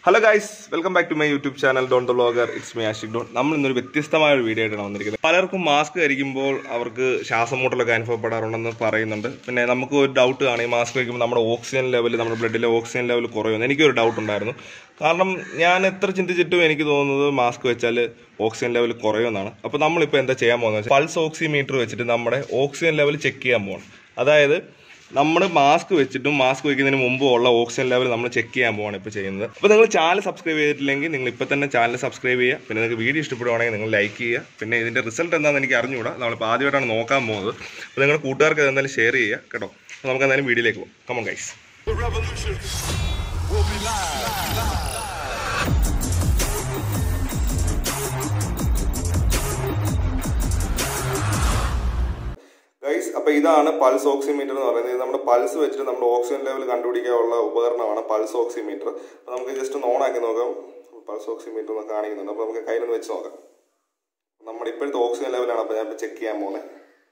Hello guys welcome back to my YouTube channel Don the vlogger it's my Ashik Don നമ്മൾ ഇന്നൊരു വ്യത്യസ്തമായ ഒരു video ആയിട്ടാണ് വന്നിരിക്കുന്നത് പലർക്കും മാസ്ക് ധരിക്കുമ്പോൾ അവർക്ക് ശ്വാസം മുട്ടലൊക്കെ അനുഭവപ്പെടാറുണ്ടെന്ന് പറയുന്നുണ്ട് പിന്നെ നമുക്ക് ഒരു ഡൗട്ട് ആണ് ഈ മാസ്ക് വയ്ക്കുമ്പോൾ നമ്മുടെ ഓക്സിജൻ ലെവൽ നമ്മുടെ ബ്ലഡിലെ ഓക്സിജൻ ലെവൽ കുറയുമെന്ന് എനിക്കൊരു ഡൗട്ട് ഉണ്ടായിരുന്നു കാരണം ഞാൻ എത്ര ചിന്തിച്ചിട്ടും എനിക്ക് തോന്നുന്നത് മാസ്ക് വെച്ചാൽ ഓക്സിജൻ ലെവൽ കുറയുമെന്നാണ് അപ്പോൾ നമ്മളിപ്പോൾ എന്താ ചെയ്യാൻ പോകുന്നത് വെച്ചാൽ പൾസ് ഓക്സിമീറ്റർ വെച്ചിട്ട് നമ്മുടെ ഓക്സിജൻ ലെവൽ ചെക്ക് ചെയ്യാൻ പോകണം അതായത് നമ്മൾ മാസ്ക് വെച്ചിട്ടും മാസ്ക് വയ്ക്കുന്നതിന് മുമ്പ് ഉള്ള ഓക്സിജൻ ലെവൽ നമ്മൾ ചെക്ക് ചെയ്യാൻ പോവാണ് ഇപ്പോൾ ചെയ്യുന്നത് അപ്പോൾ നിങ്ങൾ ചാനൽ സബ്സ്ക്രൈബ് ചെയ്തിട്ടില്ലെങ്കിൽ നിങ്ങൾ ഇപ്പോൾ തന്നെ ചാനൽ സബ്സ്ക്രൈബ് ചെയ്യുക പിന്നെ നിങ്ങൾക്ക് വീഡിയോ ഇഷ്ടപ്പെടുവാണെങ്കിൽ നിങ്ങൾ ലൈക്ക് ചെയ്യുക പിന്നെ ഇതിൻ്റെ റിസൾട്ട് എന്താണെന്ന് എനിക്ക് അറിഞ്ഞുകൂടാ നമ്മളിപ്പോൾ ആദ്യമായിട്ടാണ് നോക്കാൻ പോകുന്നത് അപ്പോൾ നിങ്ങളുടെ കൂട്ടുകാർക്ക് എന്തായാലും ഷെയർ ചെയ്യുക കേട്ടോ അപ്പോൾ നമുക്ക് എന്തായാലും വീഡിയോയിലേക്ക് പോകാം come on guys The revolution will be live. Guys അപ്പോൾ ഇതാണ് പൾസ് ഓക്സിമീറ്റർ എന്ന് പറയുന്നത് ഇത് നമ്മുടെ പൾസ് വെച്ചിട്ട് നമ്മുടെ ഓക്സിജൻ ലെവൽ കണ്ടുപിടിക്കാനുള്ള ഉപകരണമാണ് പൾസ് ഓക്സിമീറ്റർ അപ്പോൾ നമുക്ക് ജസ്റ്റ് ഒന്ന് ഓൺ ആക്കി നോക്കാം പൾസ് ഓക്സിമീറ്റർ ഒന്ന് കാണിക്കുന്നുണ്ട് അപ്പോൾ നമുക്ക് കയ്യിലൊന്ന് വെച്ച് നോക്കാം നമ്മുടെ ഇപ്പോഴത്തെ ഓക്സിജൻ ലെവലാണ് അപ്പോൾ ഞാൻ ഇപ്പോൾ ചെക്ക് ചെയ്യാൻ പോകുന്നത്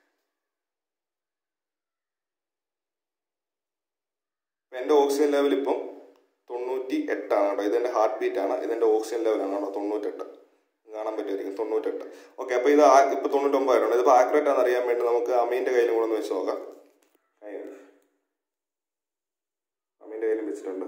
എൻ്റെ ഓക്സിജൻ ലെവൽ ഇപ്പം തൊണ്ണൂറ്റി എട്ടാണ് കേട്ടോ ഇതെൻ്റെ ഹാർട്ട് ബീറ്റ് ആണ് ഇതെൻ്റെ ഓക്സിജൻ ലെവലാണ് കേട്ടോ തൊണ്ണൂറ്റെട്ട് കാണാൻ പറ്റുമായിരിക്കും തൊണ്ണൂറ്റെട്ട് ഓക്കെ അപ്പോൾ ഇത് ആ- ഇപ്പൊ തൊണ്ണൂറ്റൊമ്പതായിട്ടുണ്ട് ഇതിപ്പോൾ ആക്യുറേറ്റ് ആണെന്ന് അറിയാൻ വേണ്ടി നമുക്ക് അമീൻ്റെ കയ്യിലും കൂടെ ഒന്ന് വെച്ച് നോക്കാം കയ്യിൽ. അമീൻ്റെ കയ്യിലും വെച്ചിട്ടുണ്ട്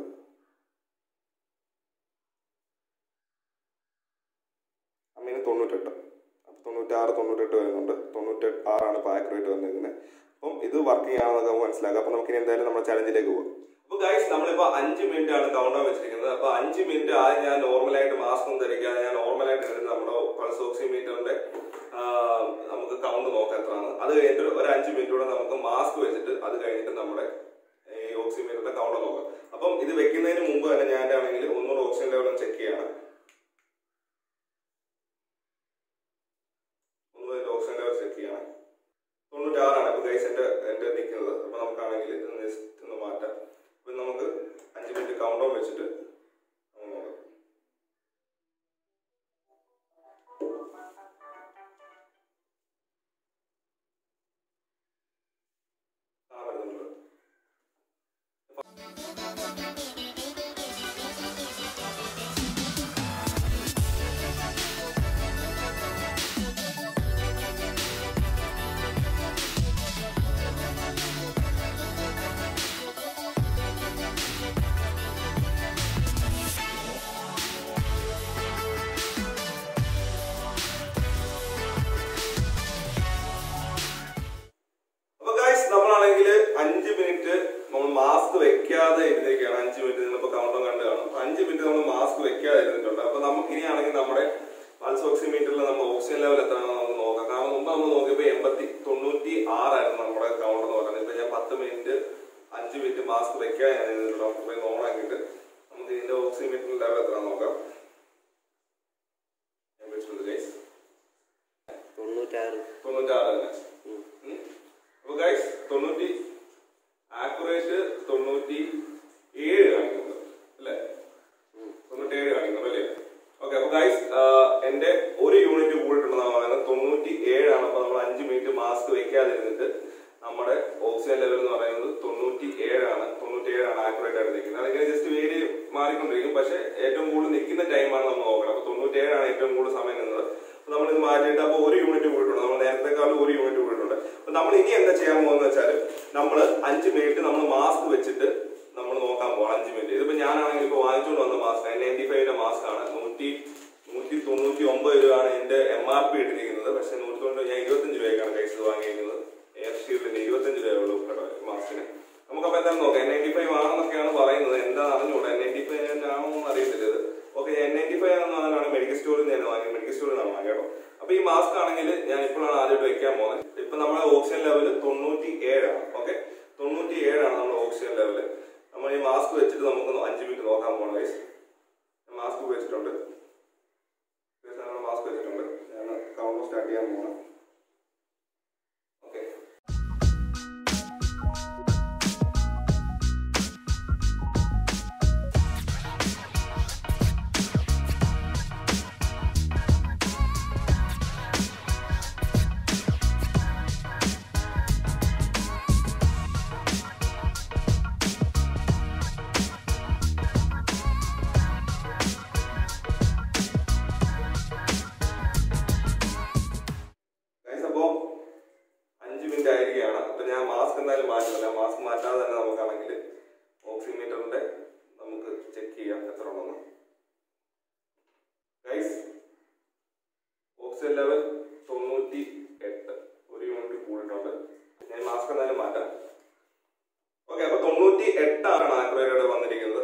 അമീന് തൊണ്ണൂറ്റെട്ട് അപ്പം തൊണ്ണൂറ്റാറ് തൊണ്ണൂറ്റെട്ട് വരുന്നുണ്ട് തൊണ്ണൂറ്റി ആറാണ് ഇപ്പോൾ ആക്യുറേറ്റ് വന്നിരിക്കുന്നത് അപ്പം ഇത് വർക്കിംഗ് ആണെന്നൊക്കെ നമുക്ക് മനസ്സിലാക്കാം അപ്പം നമുക്ക് ഇനി എന്തായാലും നമ്മുടെ ചലഞ്ചിലേക്ക് പോകാം അപ്പൊ ഗൈസ് നമ്മളിപ്പോ അഞ്ച് മിനിറ്റ് ആണ് കൗണ്ട് ഡൗൺ വെച്ചിരിക്കുന്നത് അപ്പൊ അഞ്ച് മിനിറ്റ് ആയി ഞാൻ നോർമലായിട്ട് മാസ്ക് ഒന്നും ധരിക്കാതെ ഞാൻ നോർമലായിട്ട് ഇരുന്ന് നമ്മുടെ പൾസ് ഓക്സിമീറ്ററിന്റെ നമുക്ക് കൗണ്ട് നോക്കാം എത്രയാണ് അത് കഴിഞ്ഞിട്ട് ഒരു അഞ്ച് മിനിറ്റ് കൂടെ നമുക്ക് മാസ്ക് വെച്ചിട്ട് അത് കഴിഞ്ഞിട്ട് നമ്മുടെ ഈ ഓക്സിമീറ്ററിന്റെ കൗണ്ട് നോക്കാം അപ്പം ഇത് വെക്കുന്നതിന് മുമ്പ് തന്നെ ഞാൻ ആണെങ്കിൽ ഒന്നുകൂടെ ഓക്സിജൻ ലെവൽ ചെക്ക് ചെയ്യണം ഒന്നുകൂടെ ഓക്സിജൻ ലെവൽ ചെക്ക് ചെയ്യണം തൊണ്ണൂറ്റാറാണ് ഇപ്പൊ ഗൈസ് എന്റെ എന്റെ നിൽക്കുന്നത് അപ്പൊ നമുക്കാണെങ്കിൽ ഇത് ജസ്റ്റ് ഒന്ന് മാറ്റാം അപ്പൊ നമുക്ക് അഞ്ച് മിനിറ്റ് കൗണ്ട് ഡൗൺ വെച്ചിട്ട് നമുക്ക് നോക്കാം കാണാൻ പറ്റുന്നുണ്ടല്ലോ അപ്പൊ ഗൈസ് നമ്മളാണെങ്കിൽ അഞ്ച് മിനിറ്റ് നമ്മൾ മാസ്ക് വെക്കാതെ ഇരുന്നേക്കാണ് അഞ്ച് മിനിറ്റ് നിങ്ങളിപ്പോ കൗണ്ടർ കണ്ട് കാണും അപ്പൊ അഞ്ച് മിനിറ്റ് നമ്മൾ മാസ്ക് വെക്കാതെ ഇരുന്നിട്ടുണ്ട് അപ്പൊ നമുക്ക് ഇനിയാണെങ്കിൽ നമ്മുടെ പൾസ് ഓക്സിമീറ്ററിൽ നമ്മൾ ഓക്സിജൻ ലെവൽ എത്രയാണെന്ന് നമുക്ക് നോക്കാം കാരണം മുമ്പ് നമ്മൾ നോക്കിയപ്പോൾ എൺപത്തി തൊണ്ണൂറ്റി ആറായിരുന്നു നമ്മുടെ കൗണ്ട് എന്ന് പറയുന്നത് ഇപ്പൊ ഞാൻ പത്ത് മിനിറ്റ് അഞ്ച് മിനിറ്റ് മാസ്ക് വെക്കാതെ ഞാൻ ഇരുന്നിട്ടുണ്ട് നമുക്ക് ഓൺ ആക്കിയിട്ട് നമുക്ക് ഇതിന്റെ ഓക്സിമീറ്ററിൽ ലെവൽ എത്രയാണെന്ന് നോക്കാം ഞാൻ വെച്ചിട്ടുണ്ട് ഗൈസ് തൊണ്ണൂറ്റാറ് തൊണ്ണൂറ്റാറ് തന്നെ ഉം. അപ്പൊ ഗൈസ് തൊണ്ണൂറ്റി ആക്യുറേറ്റ് തൊണ്ണൂറ്റി ഏഴ് കാണിക്കുന്നത് അല്ലേ തൊണ്ണൂറ്റി ഏഴ് കാണിക്കുന്നത് അല്ലേ ഓക്കെ അപ്പൊ ഗൈസ് എന്റെ ഒരു യൂണിറ്റ് കൂടിയിട്ടുണ്ടെന്നാണ് പറയുന്നത് തൊണ്ണൂറ്റി ഏഴാണ് അപ്പൊ നമ്മൾ അഞ്ച് മിനിറ്റ് മാസ്ക് വെക്കാതിരുന്നിട്ട് നമ്മുടെ ഓക്സിജൻ ലെവൽ എന്ന് പറയുന്നത് തൊണ്ണൂറ്റി ഏഴാണ് തൊണ്ണൂറ്റി ഏഴാണ് ആക്യുറേറ്റ് ആയിട്ട് നിൽക്കുന്നത് അതിങ്ങനെ ജസ്റ്റ് വേരി മാറിക്കൊണ്ടിരിക്കും പക്ഷെ ഏറ്റവും കൂടുതൽ നിൽക്കുന്ന ടൈമാണ് നമ്മൾ നോക്കണം അപ്പൊ തൊണ്ണൂറ്റി ഏഴാണ് ഏറ്റവും കൂടുതൽ സമയം നിന്നത് അപ്പൊ നമ്മൾ ഇത് മാറ്റിയിട്ട് അപ്പൊ ഒരു യൂണിറ്റ് കൂടിയിട്ടുണ്ട് നമ്മൾ നേരത്തെക്കാളും ഒരു യൂണിറ്റ് കൂടിയിട്ടുണ്ട് അപ്പൊ നമ്മൾ ഇനി എന്താ ചെയ്യാൻ പോകുന്നത് വെച്ചാൽ നമ്മൾ അഞ്ച് മിനിറ്റ് നമ്മൾ മാസ്ക് വെച്ചിട്ട് നമ്മൾ നോക്കാൻ പോകാം അഞ്ച് മിനിറ്റ് ഇതിപ്പോ ഞാനാണെങ്കിൽ ഇപ്പൊ വാങ്ങിച്ചുകൊണ്ട് വന്ന മാസ്ക് നയൻറ്റി ഫൈവിന്റെ മാസ്ക് ആണ് നൂറ്റി നൂറ്റി തൊണ്ണൂറ്റി ഒമ്പത് രൂപയാണ് എന്റെ എം ആർ പി ഇട്ടിരിക്കുന്നത് പക്ഷെ നൂറ്റി തൊണ്ണൂറ്റി ഞാൻ ഇരുപത്തഞ്ച് രൂപയ്ക്കാണ് കൈസ് വാങ്ങിയിരിക്കുന്നത് എയർ ഷീൽഡിന് ഇരുപത്തഞ്ച് രൂപയുള്ളൂ കേട്ടോ ഈ മാസ്കിന് നമുക്കപ്പോൾ എന്തായാലും നോക്കാം എൻ നയൻറ്റി ഫൈവ് ആണെന്നൊക്കെയാണ് പറയുന്നത് എന്താ അറിഞ്ഞൂടാ എൻ നയൻറ്റി ഫൈവ് ആണോ എന്ന് അറിയത്തില്ല ഇത് ഓക്കെ എൻ നയൻറ്റി ഫൈവ് ആണെന്നാണ് മെഡിക്കൽ സ്റ്റോറിൽ നിന്ന് വാങ്ങി മെഡിക്കൽ സ്റ്റോറിൽ നിന്നാണ് വാങ്ങി കേട്ടോ അപ്പൊ ഈ മാസ്ക് ആണെങ്കിൽ ഞാൻ ഇപ്പോഴാണ് ആദ്യമായിട്ട് വെക്കാൻ പോകുന്നത് ഇപ്പൊ നമ്മുടെ ഓക്സിജൻ ലെവൽ തൊണ്ണൂറ്റി ഏഴാണ് ഓക്കെ തൊണ്ണൂറ്റി ഏഴാണ് നമ്മുടെ ഓക്സിജൻ ലെവൽ നമ്മൾ ഈ മാസ്ക് വെച്ചിട്ട് നമുക്ക് അഞ്ച് മിനിറ്റ് നോക്കാൻ പോകണം ഗൈസ് മാസ്ക് വെച്ചിട്ടുണ്ട് മാസ്ക് വെച്ചിട്ടുണ്ട് ഞാൻ കൗണ്ട് സ്റ്റാർട്ട് ചെയ്യാൻ പോകണം ഓക്കെ ഓക്സിജൻ ലെവൽ തൊണ്ണൂറ്റി എട്ട് ഒരു യൂണിറ്റ് കൂടിയിട്ടുണ്ട് ഞാൻ മാസ്ക് എന്തായാലും മാറ്റാം ഓക്കെ അപ്പൊ തൊണ്ണൂറ്റി എട്ടാണ് ആക്രയുടെ വന്നിരിക്കുന്നത്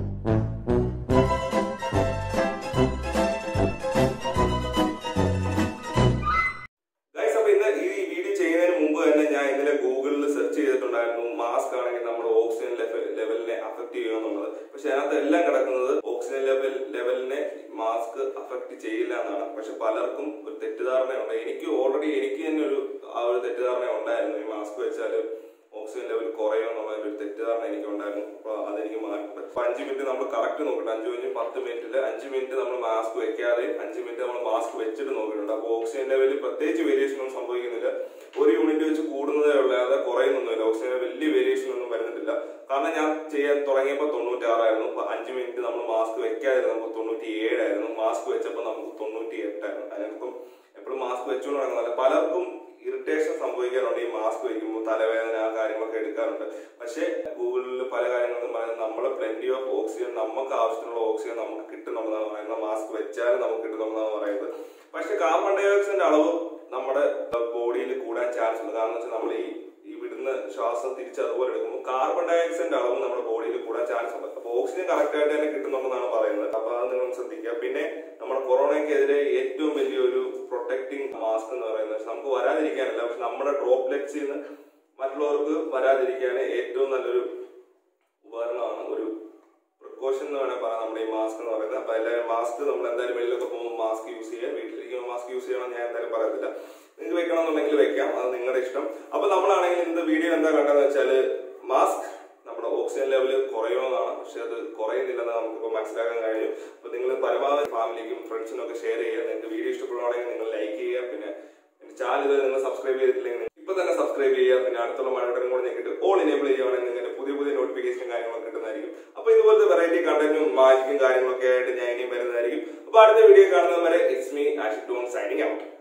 ഗൈസ് അപ്പൊ ഇന്ന് ഈ വീഡിയോ ചെയ്യുന്നതിന് മുമ്പ് തന്നെ ഞാൻ ഇന്നലെ ഗൂഗിളിൽ സെർച്ച് ചെയ്തിട്ടുണ്ടായിരുന്നു മാസ്ക് ആണെങ്കിൽ നമ്മുടെ ഓക്സിജൻ ലെവലിനെ അഫക്ട് ചെയ്യുമെന്നുള്ളത് പക്ഷെ അതിനകത്ത് എല്ലാം കിടക്കുന്നത് ഓക്സിജൻ ലെവൽ ലെവലിനെ മാസ്ക് അഫക്ട് ചെയ്യില്ല എന്നാണ് പക്ഷെ പലർക്കും ഒരു തെറ്റിദ്ധാരണയുണ്ട് എനിക്ക് ഓൾറെഡി എനിക്ക് തന്നെ ഒരു ആ ഒരു തെറ്റിദ്ധാരണ ഉണ്ടായിരുന്നു ഈ മാസ്ക് വെച്ചാൽ ഓക്സിജൻ ലെവൽ കുറയും എന്നുള്ള ഒരു തെറ്റിദ്ധാരണ എനിക്ക് ഉണ്ടായിരുന്നു അപ്പൊ അതെനിക്ക് മാറ്റി അപ്പൊ അഞ്ച് മിനിറ്റ് നമ്മൾ കറക്റ്റ് നോക്കിയിട്ട് അഞ്ച് മിനിറ്റ് പത്ത് മിനിറ്റിൽ അഞ്ച് മിനിറ്റ് നമ്മൾ മാസ്ക് വെക്കാതെ അഞ്ച് മിനിറ്റ് നമ്മൾ മാസ്ക് വെച്ചിട്ട് നോക്കിയിട്ടുണ്ട് അപ്പൊ ഓക്സിജൻ ലെവലിൽ പ്രത്യേകിച്ച് വേരിയേഷൻ ഒന്നും സംഭവിക്കുന്നില്ല ഒരു യൂണിറ്റ് വെച്ച് കൂടുന്നതേ ഉള്ളൂ കുറയുന്നൊന്നുമില്ല ഓക്സിജൻ വലിയ വേരിയേഷൻ ഒന്നും വരുന്നില്ല കാരണം ഞാൻ ചെയ്യാൻ തുടങ്ങിയപ്പോൾ തൊണ്ണൂറ്റി ആറായിരുന്നു അപ്പൊ അഞ്ച് മിനിറ്റ് നമ്മൾ മാസ്ക് വെക്കാതെ നമുക്ക് തൊണ്ണൂറ്റി ഏഴായിരുന്നു മാസ്ക് വെച്ചപ്പോൾ നമുക്ക് തൊണ്ണൂറ്റി എട്ടായിരുന്നു അതിനൊപ്പം എപ്പോഴും മാസ്ക് വെച്ചുകൊണ്ട് നടക്കുന്നതല്ല പലർക്കും ഇറിറ്റേഷൻ സംഭവിക്കാറുണ്ട് ഈ മാസ്ക് വയ്ക്കുമ്പോൾ തലവേദന ആ കാര്യങ്ങളൊക്കെ എടുക്കാറുണ്ട് പക്ഷേ ഗൂഗിളിൽ പല കാര്യങ്ങളും പറയുന്നത് നമ്മളെ പ്ലെന്റി ഓഫ് ഓക്സിജൻ നമുക്ക് ആവശ്യത്തിനുള്ള ഓക്സിജൻ നമുക്ക് കിട്ടുന്നുണ്ടെന്നാണ് പറയുന്നത് മാസ്ക് വെച്ചാൽ നമുക്ക് കിട്ടുന്നുണ്ടെന്നാണ് പറയുന്നത് പക്ഷെ കാർബൺ ഡൈ ഓക്സൈഡിന്റെ അളവ് നമ്മുടെ ബോഡിയിൽ കൂടാൻ ചാൻസ് ഉണ്ട് കാരണം വെച്ചാൽ നമ്മൾ ഈ ഈ വിടുന്ന ശ്വാസം തിരിച്ച് അതുപോലെ എടുക്കുമ്പോൾ കാർബൺ ഡൈ ഓക്സൈഡിന്റെ അളവ് നമ്മുടെ ബോഡിയിൽ കൂടാൻ ചാൻസ് ഉണ്ട് അപ്പൊ ഓക്സിജൻ കറക്റ്റ് ആയിട്ട് തന്നെ കിട്ടുന്നുണ്ടെന്നാണ് പറയുന്നത് അപ്പൊ അത് നിങ്ങൾ ശ്രദ്ധിക്കുക പിന്നെ നമ്മുടെ കൊറോണയ്ക്കെതിരെ ഏറ്റവും വലിയൊരു പ്രൊട്ടക്ടിങ് മാസ്ക് എന്ന് പറയുന്നത് നമുക്ക് വരാതിരിക്കാനല്ല പക്ഷെ നമ്മുടെ ഡ്രോപ്ലെറ്റ്സിൽ നിന്ന് മറ്റുള്ളവർക്ക് വരാതിരിക്കാൻ ഏറ്റവും നല്ലൊരു ഉപകരണമാണ് ഒരു പ്രിക്കോഷൻ എന്ന് വേണേൽ പറയാം നമ്മുടെ ഈ മാസ്ക് എന്ന് പറയുന്നത് അപ്പൊ എല്ലാവരും മാസ്ക് നമ്മൾ എന്തായാലും വെളിയിലൊക്കെ പോകുമ്പോൾ മാസ്ക് യൂസ് ചെയ്യുക വീട്ടിലിരിക്കുമ്പോൾ മാസ്ക് യൂസ് ചെയ്യണം ഞാൻ എന്തായാലും പറയത്തില്ല നിങ്ങൾക്ക് വെക്കണമെന്നുണ്ടെങ്കിൽ വെക്കാം അത് നിങ്ങളുടെ ഇഷ്ടം അപ്പൊ നമ്മളാണെങ്കിൽ ഇന്നത്തെ വീഡിയോ എന്താ കണ്ടതെന്ന് വെച്ചാല് മാസ്ക് നമ്മുടെ ഓക്സിജൻ ലെവൽ കുറയുമെന്നാണ് പക്ഷെ അത് കുറയുന്നില്ലെന്ന് നമുക്കിപ്പോൾ മനസ്സിലാക്കാൻ കഴിഞ്ഞു അപ്പൊ നിങ്ങൾ പരമാവധി ഫാമിലിക്കും ഫ്രണ്ട്സിനും ഒക്കെ ഷെയർ ചെയ്യുക നിങ്ങൾക്ക് വീഡിയോ ഇഷ്ടപ്പെടുവാണെങ്കിൽ നിങ്ങൾ ലൈക്ക് ചെയ്യുക പിന്നെ എന്റെ ചാനൽ നിങ്ങൾ സബ്സ്ക്രൈബ് ചെയ്തിട്ടില്ലെങ്കിൽ ഇപ്പൊ തന്നെ സബ്സ്ക്രൈബ് ചെയ്യുക പിന്നെ അടുത്തുള്ള മഴവട്ടം കൂടെ ഞെക്കിട്ട് ഓൾ ഇനേബിൾ ചെയ്യുവാണെങ്കിൽ നിങ്ങൾക്ക് പുതിയ പുതിയ നോട്ടിഫിക്കേഷൻ കാര്യങ്ങളൊക്കെ കിട്ടുന്നതായിരിക്കും അപ്പൊ ഇതുപോലത്തെ വെറൈറ്റി കണ്ടന്റും മാജിക്കും കാര്യങ്ങളൊക്കെ ആയിട്ട് ഞാൻ ഇനിയും വരുന്നതായിരിക്കും അപ്പൊ അടുത്ത വീഡിയോ കാണുന്നത് വരെ ഇറ്റ്സ് മീ ആഷിറ്റോൺ സൈനിങ് ഔട്ട്